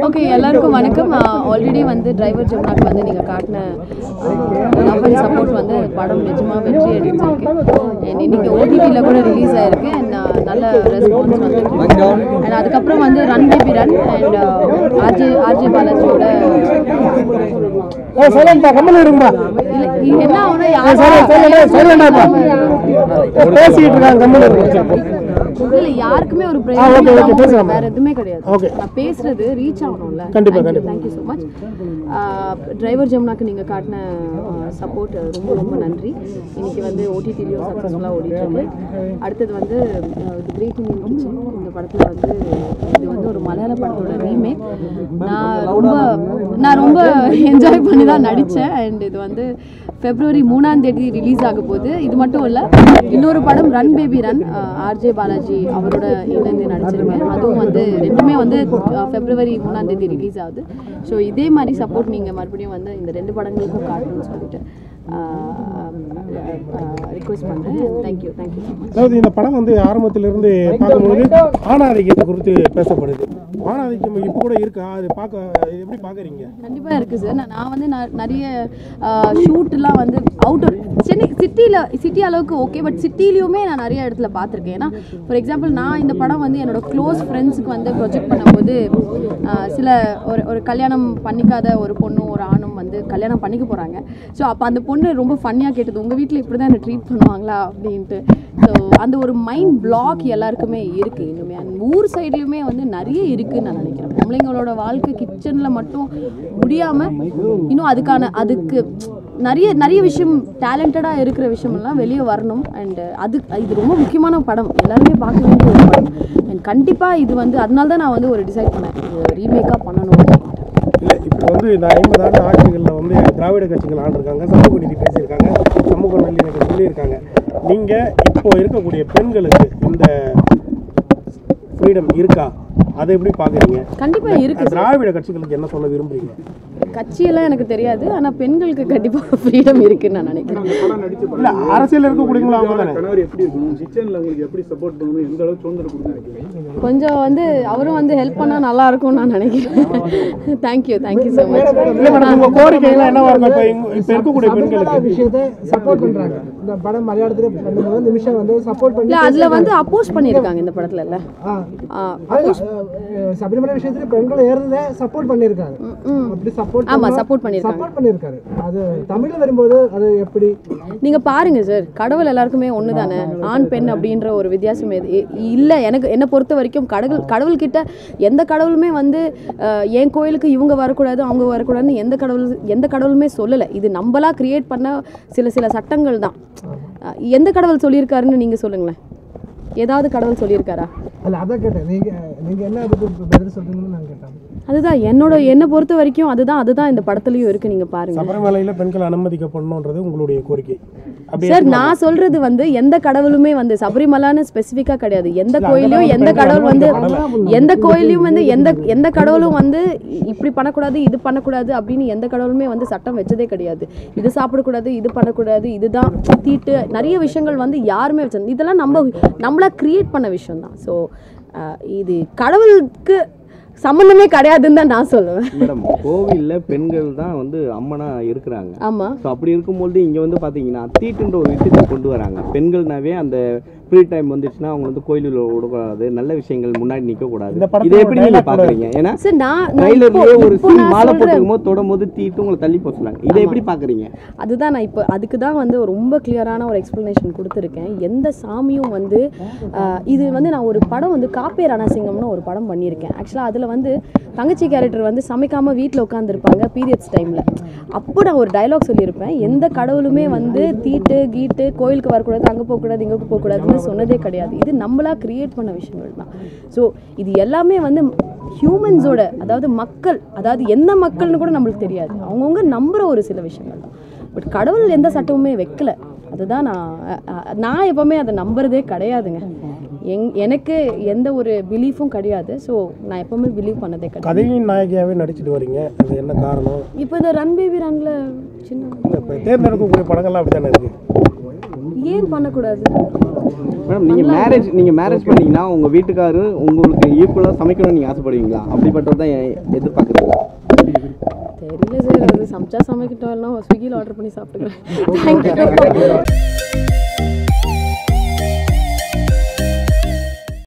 Okay எல்லாருக்கும் வணக்கம் already வந்து டிரைவர் ஜமுனாக்கு வந்து நீங்கள் காட்டின லவ் அண்ட் சப்போர்ட் வந்து படம் நிஜமாக வெற்றி அடைஞ்சிருக்கு அண்ட் இன்னைக்கு ஓடிடியில் கூட ரிலீஸ் ஆயிருக்கு அண்ட் நல்ல ரெஸ்பான்ஸ் வந்து அண்ட் அதுக்கப்புறம் வந்து run baby run and RJ RJ பாலாஜியோட ஏ சைலண்டா கம்மல் இருங்கப்பா இல்லை இது என்ன ஆகுனா சைலண்டா சைலண்டாப்பா பேசிட்டு இருக்காங்க கம்மல் இருங்க இல்ல யாருக்குமே ஒரு ஆ, okay, okay, பிரயோஜனம் பேசலாம். வேற எதுவுமே கிடையாது Okay. நான் பேசுறது ரீச் ஆகணும்ல கண்டிப்பா, கண்டிப்பா. தேங்க்யூ ஸோ மச் டிரைவர் ஜமுனாக்கு நீங்க காட்டின சப்போர்ட் ரொம்ப ரொம்ப நன்றி இன்னைக்கு வந்து ஓடிடிலையும் சக்ஸஸ்ஃபுல்லாக ஓடிட்டு இருக்கு அடுத்தது வந்து கிரேட் இந்தியன் கிச்சன் இந்த படத்துல வந்து இது வந்து ஒரு மலையாள படத்தோட ரீமேக் நான் ரொம்ப நான் ரொம்ப என்ஜாய் பண்ணி தான் நடித்தேன் அண்ட் இது வந்து ஃபெப்ரவரி மூணாம் தேதி ரிலீஸ் ஆக போகுது இது மட்டும் இல்லை இன்னொரு படம் run baby run RJ Balaji அவரோட இணைந்து நடிச்சிருக்கேன் அதுவும் வந்து ரெண்டுமே வந்து அஹ், ஃபெப்ரவரி மூணாம் தேதி ரிலீஸ் ஆகுது ஸோ இதே மாதிரி சப்போர்ட் நீங்கள் மறுபடியும் வந்து இந்த ரெண்டு படங்களுக்கும் காட்டணும்னு சொல்லிட்டு ரிக்வெஸ்ட் பண்ணுறேன் தேங்க்யூ தேங்க்யூ ஸோ மச் அதாவது இந்த படம் வந்து ஆரம்பத்திலிருந்து பார்க்கும்போது ஆணாதிக்கத்தை குறித்து பேசப்படுது ஆணாதிக்கம் இப்போ கூட இருக்கா அது பார்க்க இது எப்படி பார்க்குறீங்க கண்டிப்பாக இருக்குது சார் நான் நான் வந்து ந- நிறைய ஷூட்லாம் வந்து அவுட்டர் சென்னை சிட்டியில் சிட்டி அளவுக்கு ஓகே பட் சிட்டிலையுமே நான் நிறைய இடத்துல பார்த்துருக்கேன் ஏன்னா ஃபார் எக்ஸாம்பிள் நான் இந்த படம் வந்து என்னோட க்ளோஸ் ஃப்ரெண்ட்ஸுக்கு வந்து ப்ரொஜெக்ட் பண்ணும்போது ஆஹ், சில ஒரு ஒரு கல்யாணம் பண்ணிக்காத ஒரு பொண்ணும் ஒரு ஆணும் வந்து கல்யாணம் பண்ணிக்க போகிறாங்க ஸோ அப்போ அந்த பொண்ணு ரொம்ப ஃபன்னியாக கேட்டது உங்கள் வீட்டில் இப்படி தான் என்ன ட்ரீட் பண்ணுவாங்களா அப்படின்ட்டு ஸோ அந்த ஒரு மைண்ட் பிளாக் எல்லாருக்குமே இருக்குது இன்னுமே And ஊர் சைட்லையுமே வந்து நிறைய இருக்குன்னு நான் நினைக்கிறேன் நம்மளைங்களோட வாழ்க்கை கிச்சனில் மட்டும் முடியாமல் இன்னும் அதுக்கான அதுக்கு நிறைய நிறைய விஷயம் டேலண்டடாக இருக்கிற விஷயமெல்லாம் வெளியே வரணும் அண்ட் அது இது ரொம்ப முக்கியமான படம் எல்லாருமே பார்க்க வேண்டிய ஒரு படம் அண்ட் கண்டிப்பாக இது வந்து அதனால தான் நான் வந்து ஒரு டிசைட் பண்ணேன் ரீமேக்காக பண்ணணும் அப்படின்ட்டு இல்லை இப்போ வந்து இந்த ஐம்பது ஆண்டு ஆட்சிகளில் வந்து திராவிட கட்சிகள் ஆண்டிருக்காங்க சமூக நீதி பேசியிருக்காங்க சமூக நல்லிணக்கம் சொல்லியிருக்காங்க நீங்கள் இப்போ இருக்கக்கூடிய பெண்களுக்கு இந்த ஃப்ரீடம் இருக்கா அதை எப்படி பார்க்குறீங்க கண்டிப்பாக இருக்குது திராவிட கட்சிகளுக்கு என்ன சொல்ல விரும்புறீங்க கட்சியெல்லாம் எனக்கு தெரியாது ஆனால் பெண்களுக்கு கண்டிப்பாக ஃப்ரீடம் இருக்குன்னு நான் நினைக்கிறேன் இல்லை அரசியல் இருக்கக்கூடியவங்களும் அவங்க தானே கணவர் எப்படி இருக்கணும் கிச்சன்ல உங்களுக்கு எப்படி சப்போர்ட் பண்ணணும் எந்த அளவுக்கு சுதந்திரம் கொடுக்கணும் கொஞ்சம் வந்து அவரும் வந்து ஹெல்ப் பண்ணால் நல்லா இருக்கும்னு நான் நினைக்கிறேன் தேங்க்யூ தேங்க்யூ ஸோ மச் இல்லை மேடம் உங்கள் கோரிக்கைகள்லாம் என்னவா இருக்கும் இப்போ இங்க- இப்போ இருக்கக்கூடிய பெண்களுக்கு விஷயத்தை சப்போர்ட் பண்றாங்க இந்த படம் மலையாளத்துல பண்ணும்போது நிமிஷம் வந்து சப்போர்ட் பண்ணி இல்லை அதில் வந்து அப்போஸ் பண்ணியிருக்காங்க இந்த படத்துல இல்ல ஆ. ஆ, அது, அஹ், சபரிமலை விஷயத்துல பெண்கள் ஏறத சப்போர்ட் பண்ணிருக்காரு அப்படி சப்போர்ட் ஆமா சப்போர்ட் பண்ணியிருக்காங்க சப்போர்ட் பண்ணிருக்காரு அது தமிழ்ல வரும்போது அது எப்படி நீங்க பாருங்க சார் கடவுள் எல்லாருக்குமே ஒன்று தானே ஆண் பெண் அப்படின்ற ஒரு வித்தியாசம் எது இ- இல்லை எனக்கு என்னை பொறுத்த வரைக்கும் கடவுள் கடவுள்கிட்ட எந்த கடவுளுமே வந்து அஹ், என் கோயிலுக்கு இவங்க வரக்கூடாது அவங்க வரக்கூடாதுன்னு எந்த கடவுள் எந்த கடவுளுமே சொல்லலை இது நம்மளா கிரியேட் பண்ண சில சில சட்டங்கள் தான் அஹ், எந்த கடவுள் சொல்லியிருக்காருன்னு நீங்க சொல்லுங்களேன் ஏதாவது கடவுள் சொல்லியிருக்காரா அல்ல அதான் கேட்டேன் நீங்க நீங்க என்ன அதுக்கு பதில் சொல்றீங்கன்னு நான் கேட்டேன் அதுதான் என்னோட என்னை பொறுத்த வரைக்கும் அதுதான் அதுதான் இந்த படத்துலயும் இருக்கு நீங்க பாருங்க சபரிமலையில் பெண்கள் அனுமதிக்கப்படணுன்றது உங்களுடைய கோரிக்கை அப்படி சார் நான் சொல்றது வந்து எந்த கடவுளுமே வந்து சபரிமலான்னு ஸ்பெசிஃபிக்கா கிடையாது எந்த கோயிலையும் எந்த பெண்கள் கடவுள் வந்து அனுமதிக்கப்படல. எந்த கோயிலையும் வந்து எந்த எந்த கடவுளும் வந்து இப்படி பண்ணக்கூடாது இது பண்ணக்கூடாது அப்படின்னு எந்த கடவுளுமே வந்து சட்டம் வச்சதே கிடையாது இது சாப்பிடக்கூடாது இது பண்ணக்கூடாது இதுதான் தீட்டு நிறைய விஷயங்கள் வந்து யாருமே வச்சது இதெல்லாம் நம்ம நம்மளா கிரியேட் பண்ண விஷயம் தான் ஸோ இது கடவுளுக்கு சம்மந்தமே கிடையாதுன்னு தான் நான் சொல்லுவேன் மேடம் கோவில்ல பெண்கள் தான் வந்து அம்மனா இருக்கிறாங்க ஆமா ஸோ அப்படி இருக்கும்போது இங்க வந்து பாத்தீங்கன்னா தீட்டுன்ற ஒரு விஷயத்தை கொண்டு வராங்க பெண்கள்னாவே அந்த ஃப்ரீ டைம் வந்துச்சுன்னா அவங்க வந்து கோயிலில் விடக்கூடாது நல்ல விஷயங்கள் முன்னாடி நிக்க கூடாது இந்த படத்தோட இதை எப்படி நீங்க dialogue கூட பாக்குறீங்க ஏன்னா சார் நான் நான் இப்போ- ட்ரைலர்லயே ஒரு இப்போ சீன் நான் மாலை சொல்றேன் போட்டுக்கும் போது தொடும் போது தீட்டு உங்களை தள்ளி போக சொல்றாங்க இதை எப்படி பாக்குறீங்க அதுதான் நான் இப்போ அதுக்கு தான் வந்து ரொம்ப கிளியரான ஒரு எக்ஸ்ப்ளனேஷன் கொடுத்துருக்கேன் எந்த சாமியும் வந்து ஆஹ், இது வந்து நான் ஒரு படம் வந்து காப்பே ரணசிங்கம்னு ஒரு படம் பண்ணியிருக்கேன் ஆக்சுவலாக அதில் வந்து தங்கச்சி கேரக்டர் வந்து சமைக்காமல் வீட்டில் உட்காந்துருப்பாங்க பீரியட்ஸ் டைமில் அப்போ நான் ஒரு டயலாக் சொல்லியிருப்பேன் எந்த கடவுளுமே வந்து தீட்டு கீட்டு கோயிலுக்கு வரக்கூடாது அங்கே போகக்கூடாது இங்கே போகக்கூடாதுன்னு சொன்னதே கிடையாது இது நம்மளா கிரியேட் பண்ண விஷயங்கள் தான் ஸோ இது எல்லாமே வந்து ஹியூமன்ஸோட அதாவது மக்கள் அதாவது எந்த மக்கள்னு கூட நம்மளுக்கு தெரியாது அவங்கவுங்க நம்புற ஒரு சில விஷயங்கள் தான் பட் கடவுள் எந்த சட்டமுமே வைக்கல அதுதான் நான் அ- அ- நான் எப்பவுமே அதை நம்புறதே கிடையாதுங்க எங் எனக்கு எந்த ஒரு பிலீஃபும் கிடையாது ஸோ நான் எப்பவுமே பிலீவ் பண்ணதே கிடையாது கதையின் நாயகியாவே நடிச்சிட்டு வரீங்க அது என்ன காரணம் இப்போ இந்த ரன் பேபி ரன்ல சின்ன இல்லை இப்போ தேர்ந்தெடுக்கக்கூடிய படங்கள்லாம் அப்படி தானே இருக்கு ஏன் பண்ணக்கூடாது மேடம் நீங்கள் மேரேஜ் நீங்கள் மேரேஜ் பண்ணீங்கன்னா உங்கள் வீட்டுக்காரு உங்களுக்கு ஈக்குவலாக சமைக்கணும்னு நீங்கள் ஆசைப்படுவீங்களா அப்படிப்பட்டது தான் எதிர்பார்க்குறீங்களா தெரியல சார் அது சமைச்சா சமைக்கட்டும் இல்லைனா ஸ்விக்கியில் ஆர்டர் பண்ணி சாப்பிட்டுக்கிறேன் தேங்க்யூ